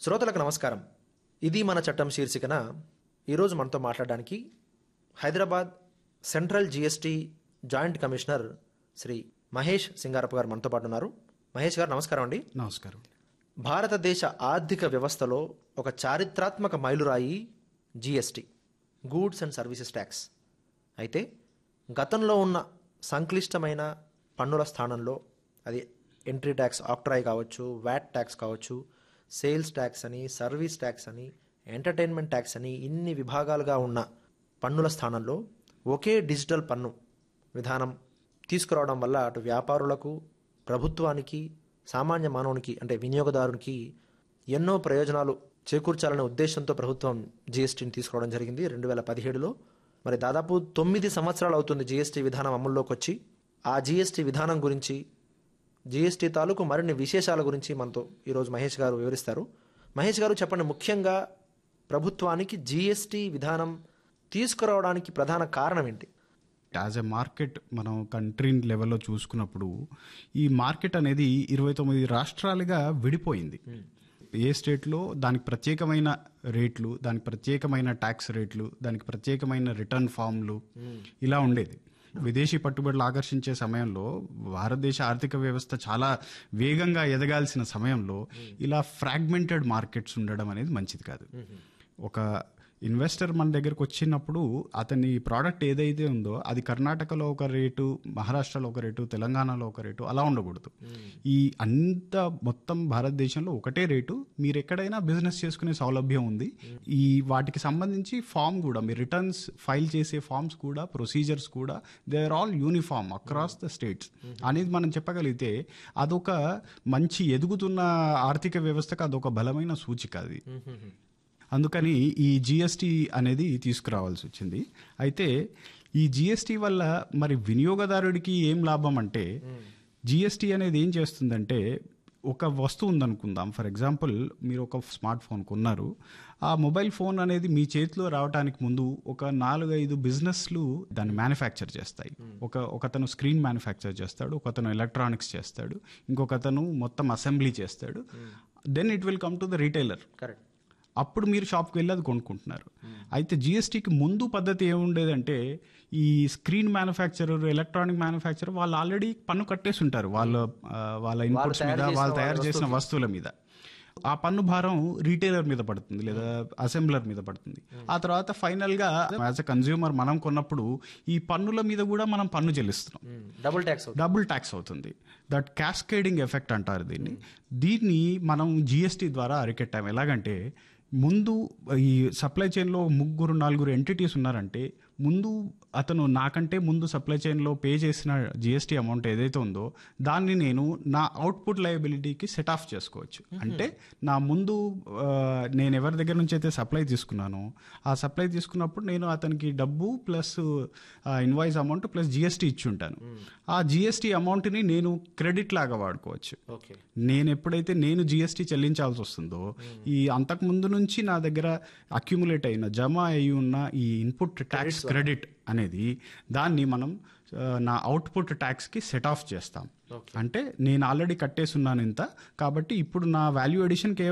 శ్రోతలకు నమస్కారం ఇది మన చట్టం శీర్షికన ఈరోజు మనతో మాట్లాడడానికి Hyderabad central GST joint commissioner Shri Mahesh Singarappa garu మనతో పాటు ఉన్నారు మహేష్ గారు నమస్కారం అండి నమస్కారం భారతదేశ ఆర్థిక వ్యవస్థలో ఒక చారిత్రాత్మక మైలురాయి GST goods and services tax అయితే గతంలో ఉన్న సంక్లిష్టమైన పన్నుల స్థానంలో అది ఎంట్రీ ట్యాక్స్ ఆక్ట్రాయ్ కావచ్చు వ్యాట్ ట్యాక్స్ కావచ్చు సేల్స్ ట్యాక్స్ అని సర్వీస్ ట్యాక్స్ అని ఎంటర్టైన్మెంట్ ట్యాక్స్ అని ఇన్ని విభాగాలుగా ఉన్న పన్నుల స్థానంలో ఒకే డిజిటల్ పన్ను విధానం తీసుకురావడం వల్ల అటు వ్యాపారులకు ప్రభుత్వానికి సామాన్య మానవునికి అంటే వినియోగదారునికి ఎన్నో ప్రయోజనాలు చేకూర్చాలనే ఉద్దేశంతో ప్రభుత్వం జీఎస్టీని తీసుకురావడం జరిగింది రెండు వేల పదిహేడులో మరి దాదాపు తొమ్మిది సంవత్సరాలు అవుతుంది జీఎస్టీ విధానం అమల్లోకి వచ్చి ఆ జీఎస్టీ విధానం గురించి జీఎస్టీ తాలూకు మరిన్ని విశేషాల గురించి మనతో ఈరోజు మహేష్ గారు వివరిస్తారు మహేష్ గారు చెప్పండి ముఖ్యంగా ప్రభుత్వానికి జీఎస్టీ విధానం తీసుకురావడానికి ప్రధాన కారణం ఏంటి యాజ్ ఎ మార్కెట్ మనం కంట్రీ లెవెల్లో చూసుకున్నప్పుడు ఈ మార్కెట్ అనేది ఇరవై తొమ్మిది రాష్ట్రాలుగా విడిపోయింది ఏ స్టేట్లో దానికి ప్రత్యేకమైన రేట్లు దానికి ప్రత్యేకమైన ట్యాక్స్ రేట్లు దానికి ప్రత్యేకమైన రిటర్న్ ఫామ్లు ఇలా ఉండేది విదేశీ పట్టుబడులు ఆకర్షించే సమయంలో భారతదేశ ఆర్థిక వ్యవస్థ చాలా వేగంగా ఎదగాల్సిన సమయంలో ఇలా ఫ్రాగ్మెంటెడ్ మార్కెట్స్ ఉండడం అనేది మంచిది కాదు ఒక ఇన్వెస్టర్ మన దగ్గరకు వచ్చినప్పుడు అతని ప్రోడక్ట్ ఏదైతే ఉందో అది కర్ణాటకలో ఒక రేటు మహారాష్ట్రలో ఒక రేటు తెలంగాణలో ఒక రేటు అలా ఉండకూడదు ఈ అంత మొత్తం భారతదేశంలో ఒకటే రేటు మీరు ఎక్కడైనా బిజినెస్ చేసుకునే సౌలభ్యం ఉంది ఈ వాటికి సంబంధించి ఫామ్ కూడా మీ రిటర్న్స్ ఫైల్ చేసే ఫామ్స్ కూడా ప్రొసీజర్స్ కూడా they are all uniform across the states అనేది మనం చెప్పగలిగితే అదొక మంచి ఎదుగుతున్న ఆర్థిక వ్యవస్థకు అదొక బలమైన సూచిక అది అందుకని ఈ జిఎస్టి అనేది తీసుకురావాల్సి వచ్చింది అయితే ఈ జిఎస్టి వల్ల మరి వినియోగదారుడికి ఏం లాభం అంటే జిఎస్టి అనేది ఏం చేస్తుందంటే ఒక వస్తువు ఉందనుకుందాం ఫర్ ఎగ్జాంపుల్ మీరు ఒక స్మార్ట్ ఫోన్ కొన్నారు ఆ మొబైల్ ఫోన్ అనేది మీ చేతిలో రావడానికి ముందు ఒక నాలుగైదు బిజినెస్లు దాన్ని మ్యానుఫ్యాక్చర్ చేస్తాయి ఒక ఒకతను స్క్రీన్ మ్యానుఫ్యాక్చర్ చేస్తాడు ఒకతను ఎలక్ట్రానిక్స్ చేస్తాడు ఇంకొకతను మొత్తం అసెంబ్లీ చేస్తాడు then it will come to the retailer correct అప్పుడు మీరు షాప్కి వెళ్ళి అది కొనుక్కుంటున్నారు అయితే జిఎస్టీకి ముందు పద్ధతి ఏముండేదంటే ఈ స్క్రీన్ మ్యానుఫ్యాక్చరర్ ఎలక్ట్రానిక్ మ్యానుఫ్యాక్చరర్ వాళ్ళు ఆల్రెడీ పన్ను కట్టేసి ఉంటారు వాళ్ళ ఆ, వాళ్ళ ఇన్పుట్స్ మీద వాళ్ళు తయారు చేసిన వస్తువుల మీద ఆ పన్ను భారం రీటైలర్ మీద పడుతుంది లేదా అసెంబ్లర్ మీద పడుతుంది ఆ తర్వాత ఫైనల్ గా యాజ్ అ కన్జ్యూమర్ మనం కొన్నప్పుడు ఈ పన్నుల మీద కూడా మనం పన్ను చెల్లిస్తున్నాం డబుల్ ట్యాక్స్ డబుల్ ట్యాక్స్ అవుతుంది దట్ క్యాస్కేడింగ్ ఎఫెక్ట్ అంటారు దీన్ని దీన్ని మనం జిఎస్టీ ద్వారా అరికెట్టాం ఎలాగంటే ముందు ఈ సప్లై చైన్లో ముగ్గురు నలుగురు ఎంటిటీస్ ఉన్నారంటే ముందు అతను నాకంటే ముందు సప్లై చైన్లో పే చేసిన జిఎస్టీ అమౌంట్ ఏదైతే ఉందో దాన్ని నేను నా అవుట్పుట్ లయబిలిటీకి సెట్ ఆఫ్ చేసుకోవచ్చు అంటే నా ముందు ఆ, నేను ఎవరి దగ్గర నుంచి అయితే సప్లై తీసుకున్నానో ఆ సప్లై తీసుకున్నప్పుడు నేను అతనికి డబ్బు plus invoice amount plus GST ఇచ్చి ఉంటాను ఆ జిఎస్టీ అమౌంట్ని నేను క్రెడిట్ లాగా వాడుకోవచ్చు ఓకే నేను ఎప్పుడైతే నేను జిఎస్టీ చెల్లించాల్సి వస్తుందో ఈ అంతకు ముందు నుంచి నా దగ్గర అక్యుములేట్ అయిన జమ అయి ఉన్న ఈ ఇన్పుట్ ట్యాక్స్ క్రెడిట్ అనేది దాన్ని మనం ఆ, నా అవుట్పుట్ ట్యాక్స్కి సెట్ ఆఫ్ చేస్తాం అంటే నేను ఆల్రెడీ కట్టేసున్నాను ఇంత కాబట్టి ఇప్పుడు నా వాల్యూ ఎడిషన్